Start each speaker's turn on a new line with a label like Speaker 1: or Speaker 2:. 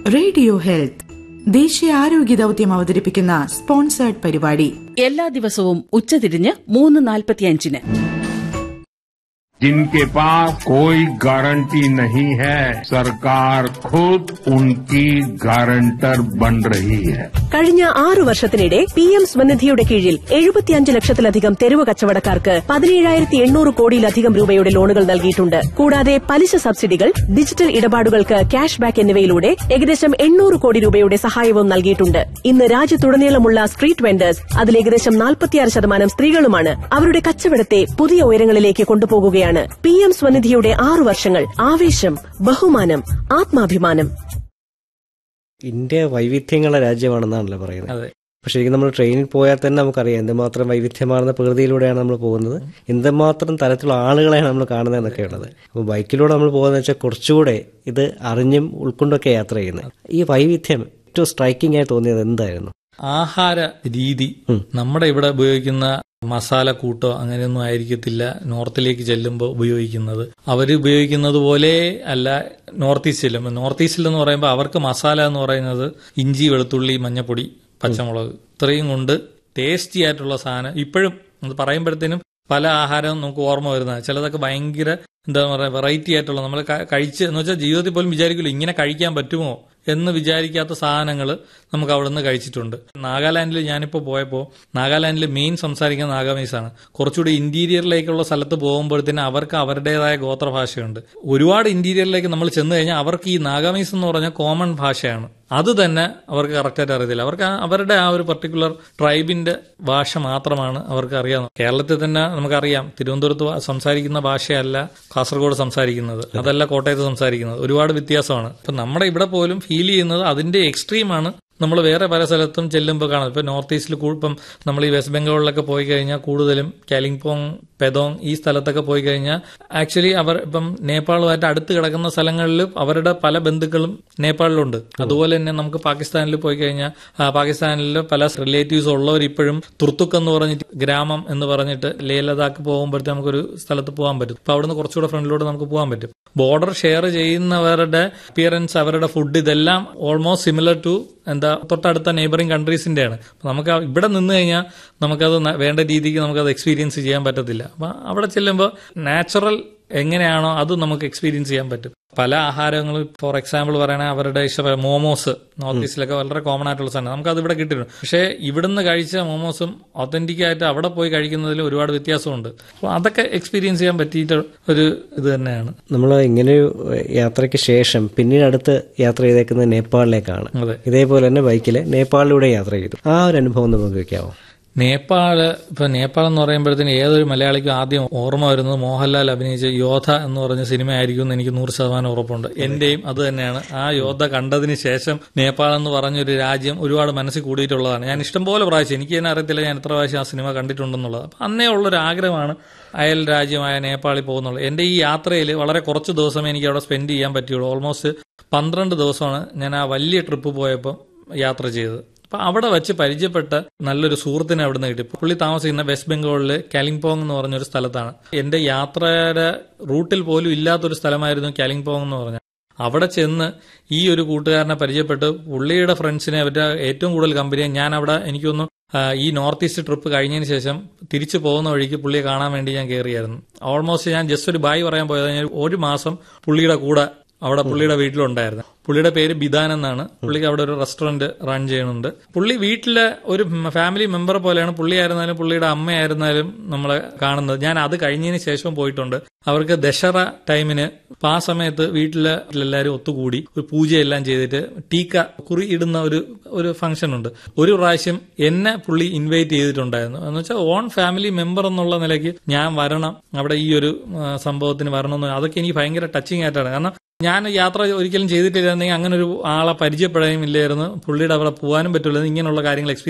Speaker 1: radio health ദേശീയ ആരോഗ്യ ദൌത്യം അവതരിപ്പിക്കുന്ന സ്പോൺസേർഡ് പരിപാടി
Speaker 2: എല്ലാ ദിവസവും ഉച്ചതിരിഞ്ഞ് മൂന്ന് നാൽപ്പത്തിയഞ്ചിന്
Speaker 3: जिनके पास कोई गारंटी नहीं है सरकार खुद उनकी गारंटर बन रही है
Speaker 4: കഴിഞ്ഞ ആറു വർഷത്തിനിടെ പി എം സ്വനിധിയുടെ കീഴിൽ എഴുപത്തിയഞ്ച് ലക്ഷത്തിലധികം തെരുവ് കച്ചവടക്കാർക്ക് പതിനേഴായിരത്തി എണ്ണൂറ് കോടിയിലധികം രൂപയുടെ ലോണുകൾ നൽകിയിട്ടുണ്ട് കൂടാതെ പലിശ സബ്സിഡികൾ ഡിജിറ്റൽ ഇടപാടുകൾക്ക് ക്യാഷ് ബാക്ക് എന്നിവയിലൂടെ ഏകദേശം എണ്ണൂറ് കോടി രൂപയുടെ സഹായവും നൽകിയിട്ടുണ്ട് ഇന്ന് രാജ്യത്തുടനീളമുള്ള സ്ട്രീറ്റ് വെൻഡേഴ്സ് അതിൽ ഏകദേശം നാൽപ്പത്തിയാറ് ശതമാനം സ്ത്രീകളുമാണ് അവരുടെ കച്ചവടത്തെ പുതിയ ഉയരങ്ങളിലേക്ക് കൊണ്ടുപോകുകയാണ് പി എം സ്വനിധിയുടെ ആറു വർഷങ്ങൾ ആവേശം ബഹുമാനം ആത്മാഭിമാനം
Speaker 5: ഇന്ത്യ വൈവിധ്യങ്ങളുടെ രാജ്യമാണെന്നാണല്ലോ പറയുന്നത്
Speaker 6: അതെ
Speaker 5: പക്ഷെ ശരിക്കും നമ്മൾ ട്രെയിനിൽ പോയാൽ തന്നെ നമുക്കറിയാം എന്തുമാത്രം വൈവിധ്യമാർന്ന പ്രകൃതിയിലൂടെയാണ് നമ്മൾ പോകുന്നത് എന്തുമാത്രം തരത്തിലുള്ള ആളുകളെയാണ് നമ്മൾ കാണുന്നത് എന്നൊക്കെയുള്ളത് അപ്പോൾ ബൈക്കിലൂടെ നമ്മൾ പോകുന്നത് വെച്ചാൽ കുറച്ചുകൂടെ ഇത് അറിഞ്ഞും ഉൾക്കൊണ്ടൊക്കെ യാത്ര ചെയ്യുന്നത് ഈ വൈവിധ്യം ഏറ്റവും സ്ട്രൈക്കിംഗ് ആയി തോന്നിയത് എന്തായിരുന്നു
Speaker 6: ആഹാര രീതി നമ്മുടെ ഇവിടെ ഉപയോഗിക്കുന്ന മസാല കൂട്ടോ അങ്ങനെയൊന്നും ആയിരിക്കത്തില്ല നോർത്തിലേക്ക് ചെല്ലുമ്പോൾ ഉപയോഗിക്കുന്നത് അവർ ഉപയോഗിക്കുന്നത് പോലെ അല്ല നോർത്ത് ഈസ്റ്റ് ചെല്ലുമ്പോൾ നോർത്ത് ഈസ്റ്റിൽ എന്ന് പറയുമ്പോൾ അവർക്ക് മസാല എന്ന് പറയുന്നത് ഇഞ്ചി വെളുത്തുള്ളി മഞ്ഞപ്പൊടി പച്ചമുളക് ഇത്രയും കൊണ്ട് ടേസ്റ്റി ആയിട്ടുള്ള സാധനം ഇപ്പോഴും അത് പറയുമ്പോഴത്തേനും പല ആഹാരവും നമുക്ക് ഓർമ്മ വരുന്നത് ചിലതൊക്കെ ഭയങ്കര എന്താ പറയുക വെറൈറ്റി ആയിട്ടുള്ള നമ്മൾ കഴിച്ച് എന്ന് വെച്ചാൽ ജീവിതത്തിൽ പോലും വിചാരിക്കില്ല ഇങ്ങനെ കഴിക്കാൻ പറ്റുമോ എന്ന് വിചാരിക്കാത്ത സാധനങ്ങൾ നമുക്ക് അവിടെ നിന്ന് കഴിച്ചിട്ടുണ്ട് നാഗാലാൻഡിൽ ഞാനിപ്പോൾ പോയപ്പോൾ നാഗാലാൻഡിൽ മെയിൻ സംസാരിക്കുന്ന നാഗാമീസാണ് കുറച്ചുകൂടി ഇന്റീരിയറിലേക്കുള്ള സ്ഥലത്ത് പോകുമ്പോഴത്തേന് അവർക്ക് അവരുടേതായ ഗോത്രഭാഷയുണ്ട് ഒരുപാട് ഇന്റീരിയറിലേക്ക് നമ്മൾ ചെന്ന് കഴിഞ്ഞാൽ അവർക്ക് ഈ നാഗാമീസ് എന്ന് പറഞ്ഞാൽ കോമൺ ഭാഷയാണ് അത് തന്നെ അവർക്ക് കറക്റ്റായിട്ട് അറിയത്തില്ല അവർക്ക് ആ- അവരുടെ ആ ഒരു പർട്ടിക്കുലർ ട്രൈബിന്റെ ഭാഷ മാത്രമാണ് അവർക്ക് അറിയാവുന്നത് കേരളത്തിൽ തന്നെ നമുക്കറിയാം തിരുവനന്തപുരത്ത് വ- സംസാരിക്കുന്ന ഭാഷയല്ല കാസർഗോഡ് സംസാരിക്കുന്നത് അതല്ല കോട്ടയത്ത് സംസാരിക്കുന്നത് ഒരുപാട് വ്യത്യാസമാണ് ഇപ്പൊ നമ്മുടെ ഇവിടെ പോലും ഫീൽ ചെയ്യുന്നത് അതിന്റെ എക്സ്ട്രീമാണ് നമ്മൾ വേറെ പല സ്ഥലത്തും ചെല്ലുമ്പോൾ കാണാം ഇപ്പൊ നോർത്ത് ഈസ്റ്റിൽ ഇപ്പം നമ്മൾ ഈ വെസ്റ്റ് ബംഗാളിലൊക്കെ പോയി കഴിഞ്ഞാൽ കൂടുതലും കാലിംപോങ് പെതോങ് ഈ സ്ഥലത്തൊക്കെ പോയി കഴിഞ്ഞാൽ ആക്ച്വലി അവർ ഇപ്പം നേപ്പാളുമായിട്ട് അടുത്ത് കിടക്കുന്ന സ്ഥലങ്ങളിൽ അവരുടെ പല ബന്ധുക്കളും നേപ്പാളിലുണ്ട് അതുപോലെ തന്നെ നമുക്ക് പാകിസ്ഥാനിൽ പോയി കഴിഞ്ഞാൽ ആ, പാകിസ്ഥാനിൽ പല റിലേറ്റീവ്സ് ഉള്ളവർ ഇപ്പോഴും തുർത്തുക്ക് എന്ന് പറഞ്ഞിട്ട് ഗ്രാമം എന്ന് പറഞ്ഞിട്ട് ലേ ലഡാക്ക് പോകുമ്പോഴത്തെ നമുക്കൊരു സ്ഥലത്ത് പോകാൻ പറ്റും അപ്പൊ അവിടുന്ന് കുറച്ചുകൂടെ ഫ്രണ്ടിലോട്ട് നമുക്ക് പോകാൻ പറ്റും ബോർഡർ ഷെയർ ചെയ്യുന്നവരുടെ അപ്പിയറൻസ് അവരുടെ ഫുഡ് ഇതെല്ലാം ഓൾമോസ്റ്റ് സിമിലർ ടു എന്താ തൊട്ടടുത്ത നെയ്ബറിംഗ് കൺട്രീസിന്റെയാണ് അപ്പൊ നമുക്ക് ആ- ഇവിടെ നിന്ന് കഴിഞ്ഞാൽ നമുക്കത് ന- വേണ്ട രീതിക്ക് നമുക്കത് എക്സ്പീരിയൻസ് ചെയ്യാൻ പറ്റത്തില്ല അപ്പൊ അവിടെ ചെല്ലുമ്പോൾ നാച്ചുറൽ എങ്ങനെയാണോ അത് നമുക്ക് എക്സ്പീരിയൻസ് ചെയ്യാൻ പറ്റും പല ആഹാരങ്ങളും ഫോർ എക്സാമ്പിൾ പറയണേ അവരുടെ ഇഷ്ടം മോമോസ് നോർത്ത് ഈസ്റ്റിലൊക്കെ വളരെ കോമൺ ആയിട്ടുള്ള സാധനം നമുക്ക് അത് ഇവിടെ കിട്ടിയിട്ടുണ്ട് പക്ഷേ ഇവിടുന്ന് കഴിച്ച മോമോസും ഒത്തന്റിക് ആയിട്ട് അവിടെ പോയി കഴിക്കുന്നതിൽ ഒരുപാട് വ്യത്യാസമുണ്ട് അപ്പോൾ അതൊക്കെ എക്സ്പീരിയൻസ് ചെയ്യാൻ പറ്റിയിട്ട് ഒരു ഇത് തന്നെയാണ്
Speaker 5: നമ്മൾ ഇങ്ങനെ ഒരു യാത്രയ്ക്ക് ശേഷം പിന്നീട് അടുത്ത് യാത്ര ചെയ്തേക്കുന്നത് നേപ്പാളിലേക്കാണ്
Speaker 6: അതെ
Speaker 5: ഇതേപോലെ തന്നെ ബൈക്കിൽ നേപ്പാളിലൂടെ യാത്ര ചെയ്തു ആ ഒരു അനുഭവം ഒന്ന് പങ്കുവെക്കാമോ
Speaker 6: നേപ്പാള് ഇപ്പൊ നേപ്പാൾ എന്ന് പറയുമ്പോഴത്തേന് ഏതൊരു മലയാളിക്കും ആദ്യം ഓർമ്മ വരുന്നത് മോഹൻലാൽ അഭിനയിച്ച യോധ എന്ന് പറഞ്ഞ സിനിമ ആയിരിക്കും എന്ന് എനിക്ക് നൂറ് ശതമാനം ഉറപ്പുണ്ട് എന്റെയും അത് തന്നെയാണ് ആ യോധ കണ്ടതിന് ശേഷം നേപ്പാൾ എന്ന് പറഞ്ഞൊരു രാജ്യം ഒരുപാട് മനസ്സിൽ കൂടിയിട്ടുള്ളതാണ് ഞാൻ ഇഷ്ടംപോലെ പ്രാവശ്യം എനിക്ക് തന്നെ അറിയത്തില്ല ഞാൻ എത്ര പ്രാവശ്യം ആ സിനിമ കണ്ടിട്ടുണ്ടെന്നുള്ളത് അപ്പൊ അന്നേ ഉള്ളൊരു ആഗ്രഹമാണ് അയൽ രാജ്യമായ നേപ്പാളിൽ പോകുന്നുള്ളത് എന്റെ ഈ യാത്രയിൽ വളരെ കുറച്ച് ദിവസമേ എനിക്ക് അവിടെ സ്പെൻഡ് ചെയ്യാൻ പറ്റിയുള്ളൂ ഓൾമോസ്റ്റ് പന്ത്രണ്ട് ദിവസമാണ് ഞാൻ ആ വലിയ ട്രിപ്പ് പോയപ്പോൾ യാത്ര ചെയ്തത് അപ്പൊ അവിടെ വെച്ച് പരിചയപ്പെട്ട നല്ലൊരു സുഹൃത്തിനെ അവിടെ നിന്ന് കിട്ടി പുള്ളി താമസിക്കുന്ന വെസ്റ്റ് ബംഗാളില് കാലിംപോങ് എന്ന് പറഞ്ഞൊരു സ്ഥലത്താണ് എന്റെ യാത്രയുടെ റൂട്ടിൽ പോലും ഇല്ലാത്തൊരു സ്ഥലമായിരുന്നു കാലിംപോങ് എന്ന് പറഞ്ഞ അവിടെ ചെന്ന് ഈ ഒരു കൂട്ടുകാരനെ പരിചയപ്പെട്ട് പുള്ളിയുടെ ഫ്രണ്ട്സിനെ അവരുടെ ഏറ്റവും കൂടുതൽ കമ്പനിയെ ഞാൻ അവിടെ എനിക്കൊന്ന് ഈ നോർത്ത് ഈസ്റ്റ് ട്രിപ്പ് കഴിഞ്ഞതിന് ശേഷം തിരിച്ചു പോകുന്ന വഴിക്ക് പുള്ളിയെ കാണാൻ വേണ്ടി ഞാൻ കയറിയായിരുന്നു ഓൾമോസ്റ്റ് ഞാൻ ജസ്റ്റ് ഒരു ബായ് പറയാൻ പോയത് ഞാൻ ഒരു മാസം പുള്ളിയുടെ കൂടെ അവിടെ പുള്ളിയുടെ വീട്ടിലുണ്ടായിരുന്നു പുള്ളിയുടെ പേര് ബിദാൻ എന്നാണ് പുള്ളിക്ക് അവിടെ ഒരു റെസ്റ്റോറന്റ് റൺ ചെയ്യുന്നുണ്ട് പുള്ളി വീട്ടിലെ ഒരു ഫാമിലി മെമ്പർ പോലെയാണ് പുള്ളി ആയിരുന്നാലും പുള്ളിയുടെ അമ്മയായിരുന്നാലും നമ്മളെ കാണുന്നത് ഞാൻ അത് കഴിഞ്ഞതിന് ശേഷം പോയിട്ടുണ്ട് അവർക്ക് ദശറ ടൈമിന് അപ്പൊ ആ സമയത്ത് വീട്ടിലെ എല്ലാവരും ഒത്തുകൂടി ഒരു പൂജയെല്ലാം ചെയ്തിട്ട് ടീക്ക കുറി ഇടുന്ന ഒരു ഒരു ഫംഗ്ഷൻ ഉണ്ട് ഒരു പ്രാവശ്യം എന്നെ പുള്ളി ഇൻവൈറ്റ് ചെയ്തിട്ടുണ്ടായിരുന്നു എന്ന് വെച്ചാൽ ഓൺ ഫാമിലി മെമ്പർ എന്നുള്ള നിലയ്ക്ക് ഞാൻ വരണം അവിടെ ഈ ഒരു ആ, സംഭവത്തിന് വരണം എന്ന് അതൊക്കെ എനിക്ക് ഭയങ്കര ടച്ചിങ് ആയിട്ടാണ് കാരണം ഞാൻ യാത്ര ഒരിക്കലും ചെയ്തിട്ടില്ലായിരുന്നെങ്കിൽ അങ്ങനെ ഒരു ആളെ പരിചയപ്പെടാനും ഇല്ലായിരുന്നു പുള്ളിയുടെ അവിടെ പോകാനും പറ്റില്ല ഇങ്ങനെയുള്ള കാര്യങ്ങൾ എക്സ്പീരിയൻസ്